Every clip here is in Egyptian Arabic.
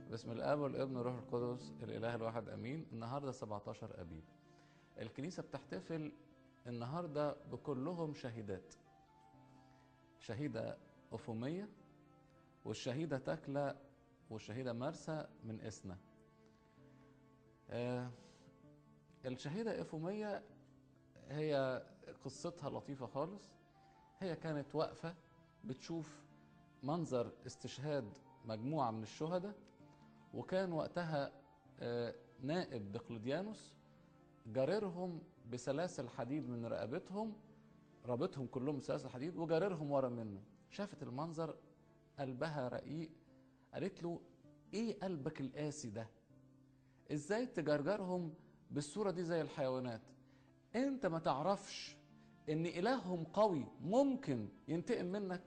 باسم الاب والابن والروح القدس الاله الواحد امين النهارده 17 ابيب الكنيسه بتحتفل النهارده بكلهم شهيدات شهيده افوميه والشهيده تكلا والشهيده مرسى من اسنا آه الشهيده افوميه هي قصتها لطيفه خالص هي كانت واقفه بتشوف منظر استشهاد مجموعه من الشهداء وكان وقتها آه، نائب دقلديانوس جاررهم بسلاسل حديد من رقبتهم رابطهم كلهم بسلاسل حديد وجاررهم ورا منه شافت المنظر قلبها رقيق قالت له ايه قلبك القاسي ده ازاي تجرجرهم بالصوره دي زي الحيوانات انت ما تعرفش ان الههم قوي ممكن ينتقم منك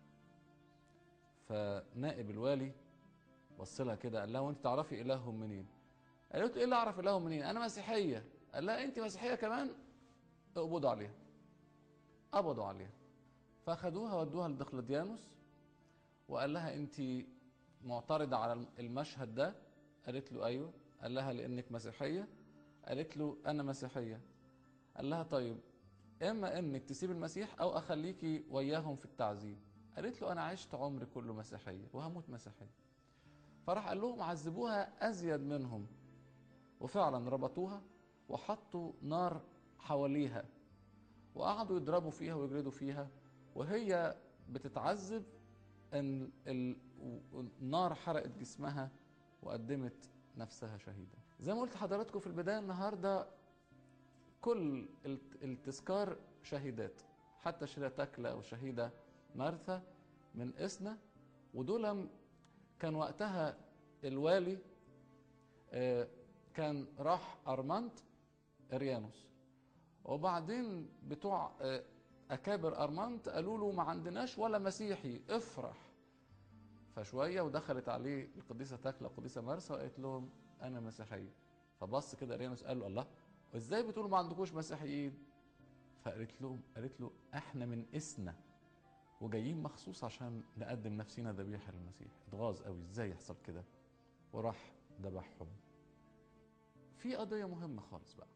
فنائب الوالي بص لها كده قال لها وانت تعرفي الههم منين قالت له ايه اللي اعرف الههم منين انا مسيحيه قال لها انت مسيحيه كمان اقبضوا عليها قبضوا عليها فاخدوها ودوها لدقلديانوس وقال لها انت معترضه على المشهد ده قالت له ايوه قال لها لانك مسيحيه قالت له انا مسيحيه قال لها طيب اما انك تسيب المسيح او اخليكي وياهم في التعذيب قالت له انا عشت عمري كله مسيحيه وهموت مسيحيه فراح قال لهم عذبوها ازيد منهم وفعلا ربطوها وحطوا نار حواليها وقعدوا يضربوا فيها ويجلدوا فيها وهي بتتعذب ان ال- النار حرقت جسمها وقدمت نفسها شهيده زي ما قلت لحضراتكم في البدايه النهارده كل الت- التذكار شهيدات حتى الشهيده تكلا والشهيده مارثا من اسنا ودول كان وقتها الوالي آه، كان راح ارمنت اريانوس وبعدين بتوع آه، اكابر ارمنت قالوا له ما عندناش ولا مسيحي افرح فشويه ودخلت عليه القديسه تكلا القديسه مرسى وقالت لهم انا مسيحيه فبص كده اريانوس قال له الله ازاي بتقولوا ما عندكوش مسيحيين فقالت لهم قالت له احنا من اسنا وجايين مخصوص عشان نقدم نفسنا ذبيحه للمسيح اتغاظ قوي ازاي يحصل كده وراح ذبحهم في قضيه مهمه خالص بقى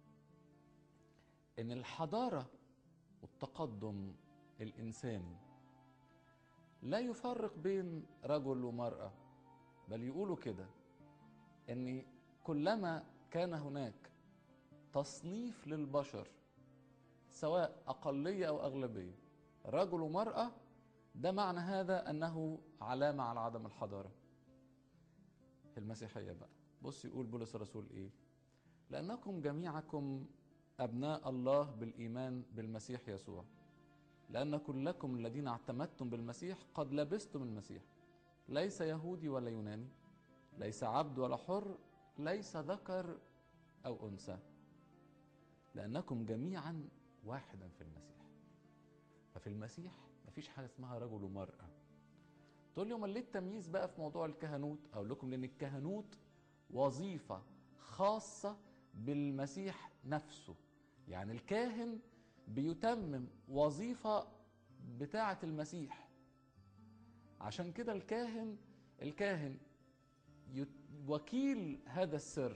ان الحضاره والتقدم الانساني لا يفرق بين رجل ومراه بل يقولوا كده ان كلما كان هناك تصنيف للبشر سواء اقليه او اغلبيه رجل ومراه ده معنى هذا انه علامه على عدم الحضاره في المسيحيه بقى بص يقول بولس الرسول ايه لانكم جميعكم ابناء الله بالايمان بالمسيح يسوع لان كلكم الذين اعتمدتم بالمسيح قد لبستم المسيح ليس يهودي ولا يوناني ليس عبد ولا حر ليس ذكر او انثى لانكم جميعا واحدا في المسيح ففي المسيح مفيش حاجه اسمها رجل ومراه تقول لي امال ليه التمييز بقى في موضوع الكهنوت اقول لكم لان الكهنوت وظيفه خاصه بالمسيح نفسه يعني الكاهن بيتمم وظيفه بتاعه المسيح عشان كده الكاهن الكاهن يت- وكيل هذا السر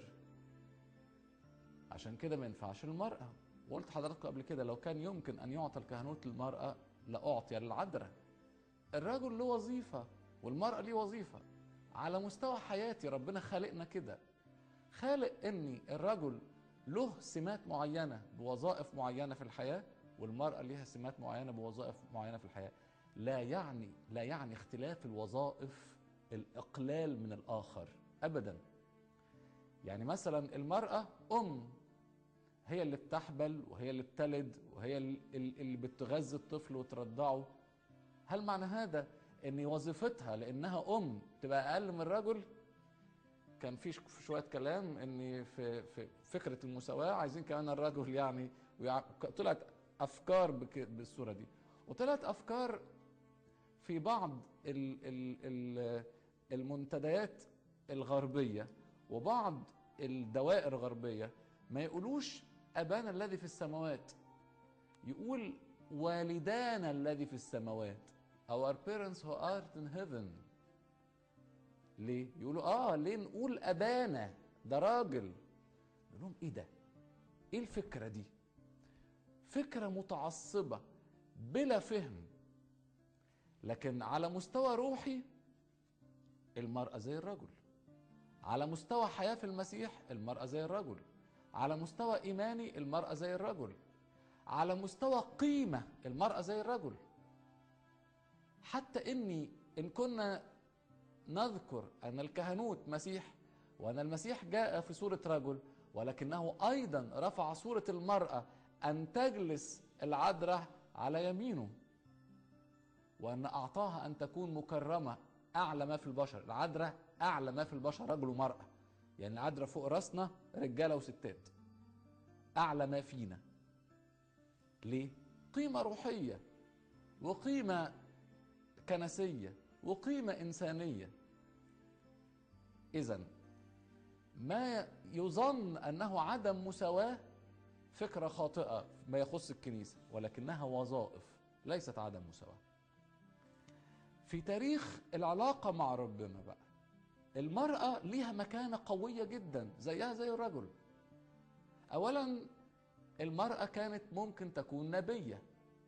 عشان كده ما ينفعش المرأة وقلت حضراتكم قبل كده لو كان يمكن أن يعطى الكهنوت للمرأة لأعطي للعذراء الرجل له وظيفة والمرأة ليه وظيفة على مستوى حياتي ربنا خالقنا كده خالق اني الرجل له سمات معينة بوظائف معينة في الحياة والمرأة ليها سمات معينة بوظائف معينة في الحياة لا يعني لا يعني اختلاف الوظائف الإقلال من الآخر أبدا يعني مثلا المرأة أم هي اللي بتحبل وهي اللي بتلد وهي ال- ال- اللي بتغذي الطفل وترضعه هل معنى هذا ان وظيفتها لانها ام تبقى اقل من الرجل كان في ش- في شويه كلام ان في في فكره المساواه عايزين كمان الرجل يعني ويع- طلعت افكار بك- بالصوره دي وطلعت افكار في بعض ال ال ال المنتديات الغربيه وبعض الدوائر الغربيه ما يقولوش ابانا الذي في السماوات يقول والدانا الذي في السماوات our parents who art in heaven ليه يقولوا اه ليه نقول ابانا ده راجل يقول لهم ايه ده ايه الفكره دي فكره متعصبه بلا فهم لكن على مستوى روحي المراه زي الرجل على مستوى حياه في المسيح المراه زي الرجل على مستوى ايماني المراه زي الرجل على مستوى قيمه المراه زي الرجل حتى اني ان كنا نذكر ان الكهنوت مسيح وان المسيح جاء في صوره رجل ولكنه ايضا رفع صوره المراه ان تجلس العذراء على يمينه وان اعطاها ان تكون مكرمه اعلى ما في البشر العذراء اعلى ما في البشر رجل ومراه يعني العذراء فوق راسنا رجاله وستات اعلى ما فينا ليه قيمه روحيه وقيمه كنسيه وقيمه انسانيه اذا ما يظن انه عدم مساواه فكره خاطئه ما يخص الكنيسه ولكنها وظائف ليست عدم مساواه في تاريخ العلاقه مع ربنا بقى المراه ليها مكانه قويه جدا زيها زي الرجل اولا المراه كانت ممكن تكون نبيه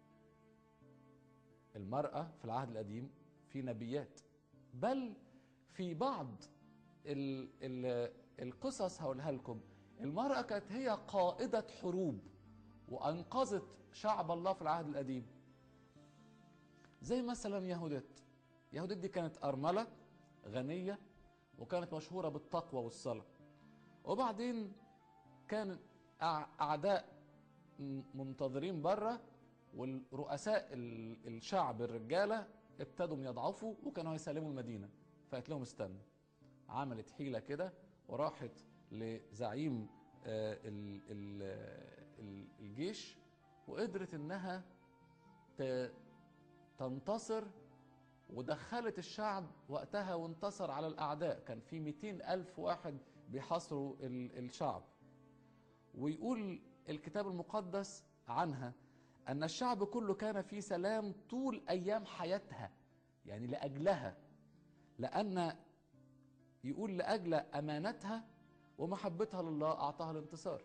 المراه في العهد القديم في نبيات بل في بعض ال ال القصص هقولها لكم المرأة كانت هي قائدة حروب وأنقذت شعب الله في العهد القديم زي مثلا يهودت يهودت دي كانت أرملة غنية وكانت مشهورة بالتقوى والصلاة وبعدين كان أعداء منتظرين بره والرؤساء الشعب الرجالة ابتدوا يضعفوا وكانوا هيسلموا المدينة فقالت لهم استنوا عملت حيلة كده وراحت لزعيم الجيش وقدرت انها تنتصر ودخلت الشعب وقتها وانتصر على الأعداء كان في 200 ألف واحد بيحاصروا الشعب ويقول الكتاب المقدس عنها أن الشعب كله كان في سلام طول أيام حياتها يعني لأجلها لأن يقول لأجل أمانتها ومحبتها لله أعطاها الانتصار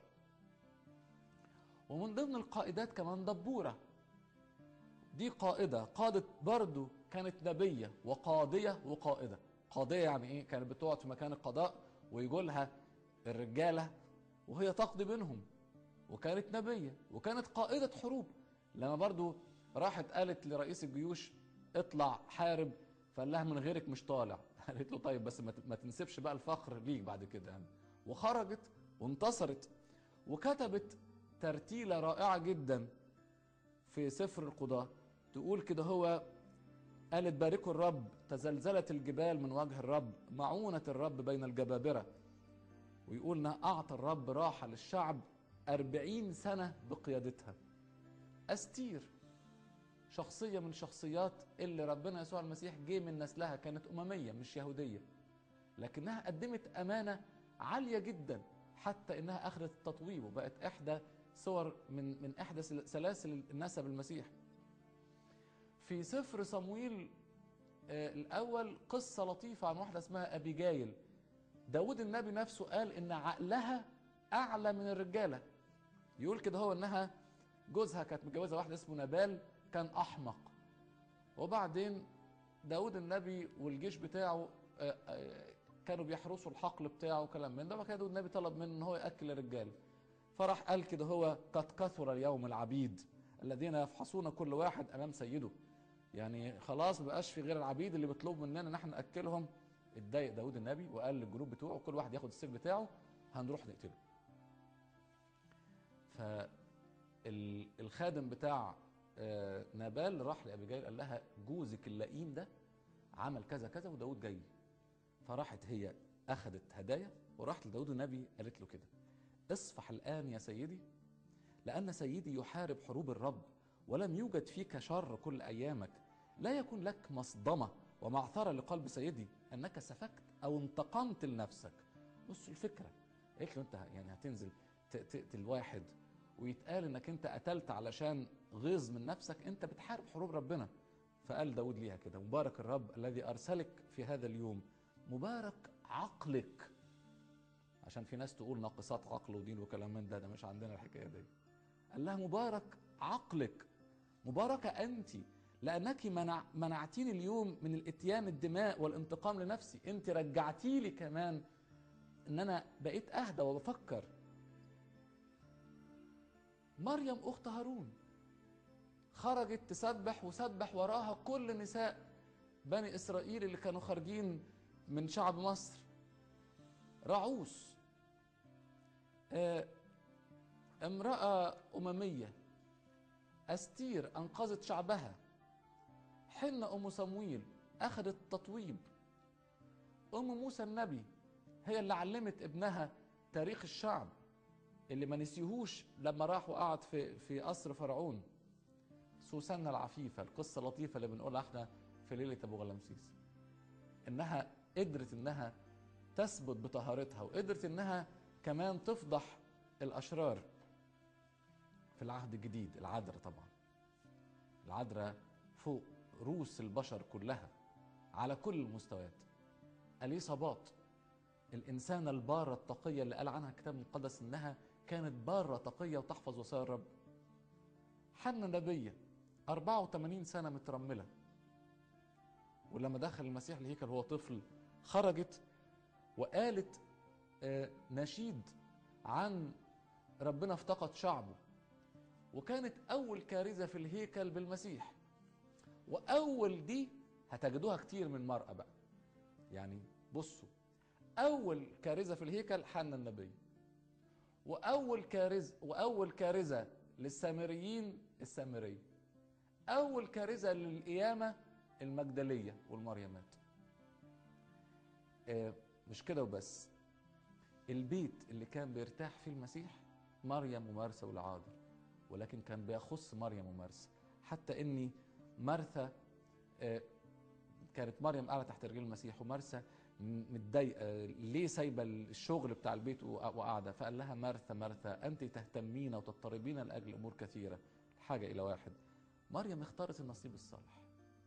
ومن ضمن القائدات كمان دبورة دي قائدة قادت برضو كانت نبية وقاضية وقائدة قاضية يعني ايه كانت بتقعد في مكان القضاء ويقولها الرجالة وهي تقضي بينهم وكانت نبية وكانت قائدة حروب لما برضو راحت قالت لرئيس الجيوش اطلع حارب فقال لها من غيرك مش طالع قالت له طيب بس ما تنسبش بقى الفخر ليك بعد كده يعني وخرجت وانتصرت وكتبت ترتيلة رائعة جدا في سفر القضاء تقول كده هو قالت باركوا الرب تزلزلت الجبال من وجه الرب معونة الرب بين الجبابرة ويقولنا أعطى الرب راحة للشعب أربعين سنة بقيادتها أستير شخصية من شخصيات اللي ربنا يسوع المسيح جه من نسلها كانت أممية مش يهودية لكنها قدمت أمانة عالية جدا حتى إنها أخذت التطويب وبقت إحدى صور من من إحدى سلاسل النسب المسيح في سفر صمويل الأول قصة لطيفة عن واحدة اسمها أبيجايل داود النبي نفسه قال إن عقلها أعلى من الرجالة يقول كده هو إنها جوزها كانت متجوزة واحد اسمه نبال كان أحمق وبعدين داود النبي والجيش بتاعه كانوا بيحرسوا الحقل بتاعه وكلام من ده فكان داود النبي طلب منه ان هو ياكل الرجال فراح قال كده هو قد كثر اليوم العبيد الذين يفحصون كل واحد امام سيده يعني خلاص مبقاش في غير العبيد اللي بيطلبوا مننا ان احنا ناكلهم اتضايق داود النبي وقال للجروب بتوعه كل واحد ياخد السيف بتاعه هنروح نقتله فالخادم بتاع نابال راح لابيجايل قال لها جوزك اللئيم ده عمل كذا كذا وداود جاي فراحت هي اخذت هدايا وراحت لداود النبي قالت له كده اصفح الان يا سيدي لان سيدي يحارب حروب الرب ولم يوجد فيك شر كل ايامك لا يكون لك مصدمه ومعثره لقلب سيدي انك سفكت او انتقمت لنفسك بص الفكره قالت له انت يعني هتنزل تقتل واحد ويتقال انك انت قتلت علشان غيظ من نفسك انت بتحارب حروب ربنا فقال داود ليها كده مبارك الرب الذي ارسلك في هذا اليوم مبارك عقلك عشان في ناس تقول ناقصات عقل ودين وكلام من ده ده مش عندنا الحكايه دي قال لها مبارك عقلك مباركه انت لانك منع منعتيني اليوم من الاتيان الدماء والانتقام لنفسي انت رجعتي لي كمان ان انا بقيت اهدى وبفكر مريم اخت هارون خرجت تسبح وسبح وراها كل نساء بني اسرائيل اللي كانوا خارجين من شعب مصر رعوس آه، امرأة أممية أستير أنقذت شعبها حنة أم صمويل أخذت تطويب أم موسى النبي هي اللي علمت ابنها تاريخ الشعب اللي ما نسيهوش لما راح وقعد في في قصر فرعون سوسنة العفيفة القصة اللطيفة اللي بنقولها احنا في ليلة أبو غلامسيس إنها قدرت إنها تثبت بطهارتها وقدرت إنها كمان تفضح الأشرار في العهد الجديد العذراء طبعا العذراء فوق رؤوس البشر كلها على كل المستويات اليصابات الإنسانة البارة التقية اللي قال عنها الكتاب المقدس إنها كانت بارة تقية وتحفظ وصايا الرب حنة نبية 84 سنة مترملة ولما دخل المسيح الهيكل وهو طفل خرجت وقالت آه، نشيد عن ربنا افتقد شعبه وكانت أول كارثة في الهيكل بالمسيح وأول دي هتجدوها كتير من مرأة بقى يعني بصوا أول كارثة في الهيكل حنا النبي وأول كارثة وأول كارثة للسامريين السامرية أول كارثة للقيامة المجدلية والمريمات آه، مش كده وبس البيت اللي كان بيرتاح فيه المسيح مريم ومرسى والعاذر ولكن كان بيخص مريم ومرسى حتى اني مرثا آه، كانت مريم قاعده تحت رجل المسيح ومرسى م- متضايقه ليه سايبه الشغل بتاع البيت وق- وقاعده فقال لها مرثا مرثا انت تهتمين وتضطربين لاجل امور كثيره حاجه الى واحد مريم اختارت النصيب الصالح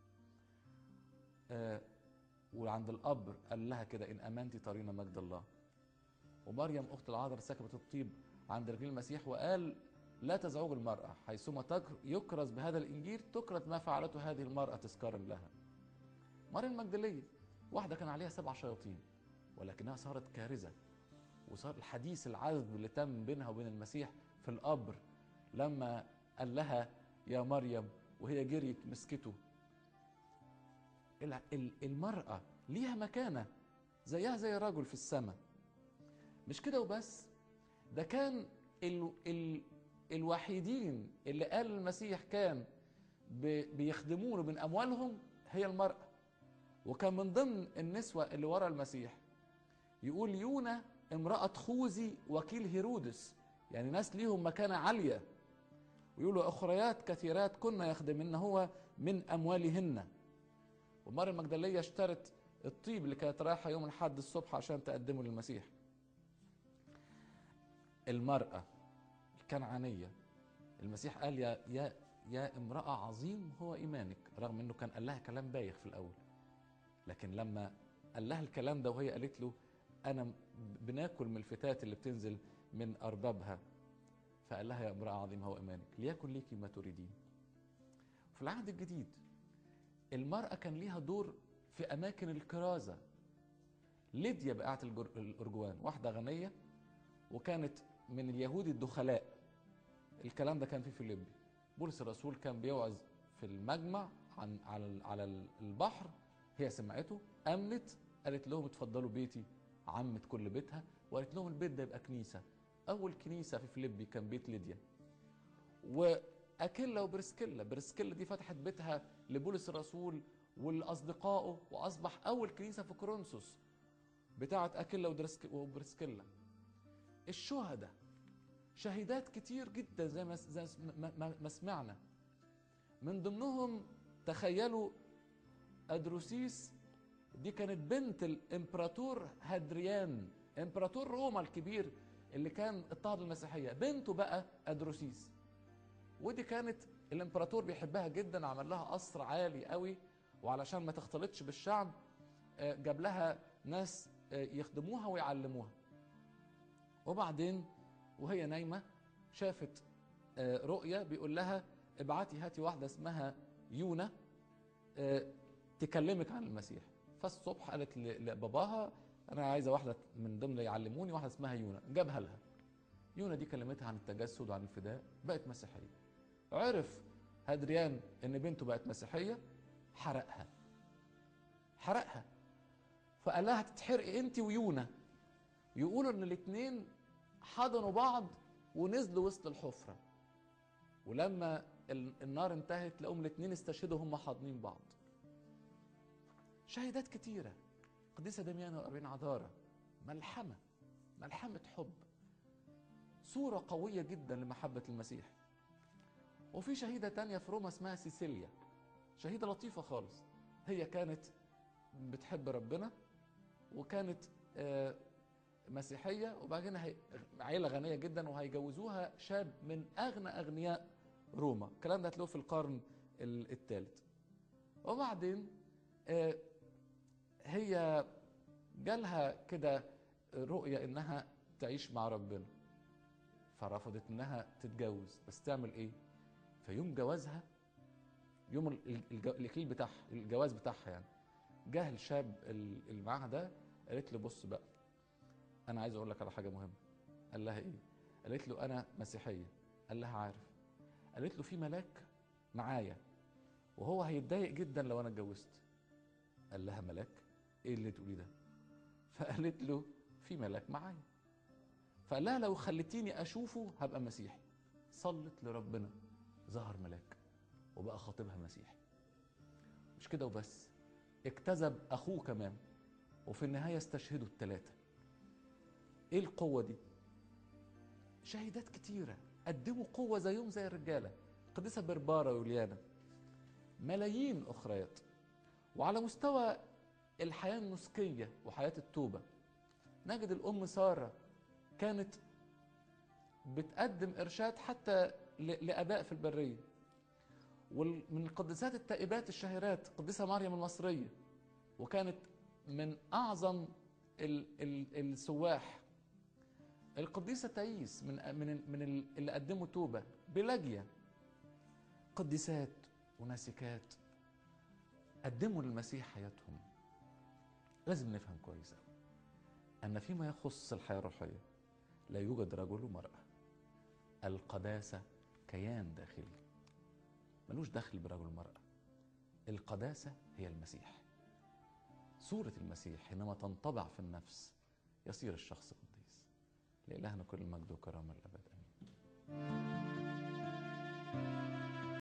آه، وعند القبر قال لها كده ان امنت ترين مجد الله ومريم اخت العذراء سكبت الطيب عند رجل المسيح وقال لا تزعج المرأة حيثما تك- يكرز بهذا الإنجيل تكرز ما فعلته هذه المرأة تذكارا لها مريم المجدلية واحدة كان عليها سبع شياطين ولكنها صارت كارثة وصار الحديث العذب اللي تم بينها وبين المسيح في القبر لما قال لها يا مريم وهي جريت مسكته ال- ال- المرأة ليها مكانة زيها زي الرجل في السماء مش كده وبس ده كان ال ال الوحيدين اللي قال المسيح كان ب- بيخدمونه من اموالهم هي المراه وكان من ضمن النسوه اللي ورا المسيح يقول يونا امراه خوذي وكيل هيرودس يعني ناس ليهم مكانه عاليه ويقولوا اخريات كثيرات كنا يخدمن هو من اموالهن ومريم المجدليه اشترت الطيب اللي كانت رايحه يوم الاحد الصبح عشان تقدمه للمسيح المرأة الكنعانية المسيح قال يا يا يا امرأة عظيم هو إيمانك رغم إنه كان قال لها كلام بايخ في الأول لكن لما قال لها الكلام ده وهي قالت له أنا بناكل من الفتات اللي بتنزل من أربابها فقال لها يا امرأة عظيمة هو إيمانك ليكن ليكي ما تريدين في العهد الجديد المرأة كان ليها دور في أماكن الكرازة ليديا بقعة الجر- الأرجوان واحدة غنية وكانت من اليهود الدخلاء الكلام ده كان في فيليبي بولس الرسول كان بيوعظ في المجمع عن على ال- على البحر هي سمعته امنت قالت لهم اتفضلوا بيتي عمت كل بيتها وقالت لهم البيت ده يبقى كنيسه اول كنيسه في فيليبي كان بيت ليديا واكيلا وبرسكيلا برسكيلا دي فتحت بيتها لبولس الرسول ولاصدقائه واصبح اول كنيسه في كورنثوس بتاعه اكيلا ودرسك- وبرسكيلا الشهداء شهيدات كتير جدا زي ما زي ما- ما ما سمعنا من ضمنهم تخيلوا ادروسيس دي كانت بنت الامبراطور هادريان امبراطور روما الكبير اللي كان اضطهد المسيحيه بنته بقى ادروسيس ودي كانت الامبراطور بيحبها جدا عمل لها قصر عالي قوي وعلشان ما تختلطش بالشعب آه، جاب لها ناس آه، يخدموها ويعلموها وبعدين وهي نايمه شافت آه، رؤيه بيقول لها ابعتي هاتي واحده اسمها يونا آه، تكلمك عن المسيح فالصبح قالت ل- لباباها انا عايزه واحده من ضمن اللي يعلموني واحده اسمها يونا جابها لها يونا دي كلمتها عن التجسد وعن الفداء بقت مسيحيه عرف هادريان ان بنته بقت مسيحيه حرقها حرقها فقال لها هتتحرقي انت ويونا يقولوا ان الاثنين حضنوا بعض ونزلوا وسط الحفره ولما ال- النار انتهت لقوهم الاثنين استشهدوا هم حاضنين بعض شهادات كتيرة قديسة دميانة وأربعين عذارة ملحمة ملحمة حب صورة قوية جدا لمحبة المسيح وفي شهيدة تانية في روما اسمها سيسيليا شهيدة لطيفة خالص هي كانت بتحب ربنا وكانت آه، مسيحية وبعدين هي عيلة غنية جدا وهيجوزوها شاب من أغنى أغنياء روما الكلام ده هتلاقوه في القرن الثالث وبعدين آه، هي جالها كده رؤية انها تعيش مع ربنا فرفضت انها تتجوز بس تعمل ايه فيوم جوازها يوم ال- الج- الاكليل بتاعها الجواز بتاعها يعني جه الشاب ال- اللي معاها ده قالت له بص بقى انا عايز اقول لك على حاجه مهمه قال لها ايه قالت له انا مسيحيه قال لها عارف قالت له في ملاك معايا وهو هيتضايق جدا لو انا اتجوزت قال لها ملاك ايه اللي تقولي ده فقالت له في ملاك معايا فقال لها لو خليتيني اشوفه هبقى مسيحي صلت لربنا ظهر ملاك وبقى خاطبها مسيحي مش كده وبس اكتذب اخوه كمان وفي النهايه استشهدوا الثلاثه ايه القوه دي شهيدات كتيره قدموا قوه زيهم زي الرجاله قديسه برباره ويوليانا ملايين اخريات وعلى مستوى الحياه النسكيه وحياه التوبه نجد الام ساره كانت بتقدم ارشاد حتى ل- لاباء في البريه ومن القديسات التائبات الشهيرات القديسه مريم المصريه وكانت من اعظم ال ال السواح القديسه تايس من من من ال- اللي قدموا توبه بلاجيا قديسات وناسكات قدموا للمسيح حياتهم لازم نفهم كويس أوي ان فيما يخص الحياه الروحيه لا يوجد رجل ومراه القداسه كيان داخلي ملوش دخل برجل ومراه القداسه هي المسيح صوره المسيح حينما تنطبع في النفس يصير الشخص قديس لإلهنا كل المجد والكرامه الابد امين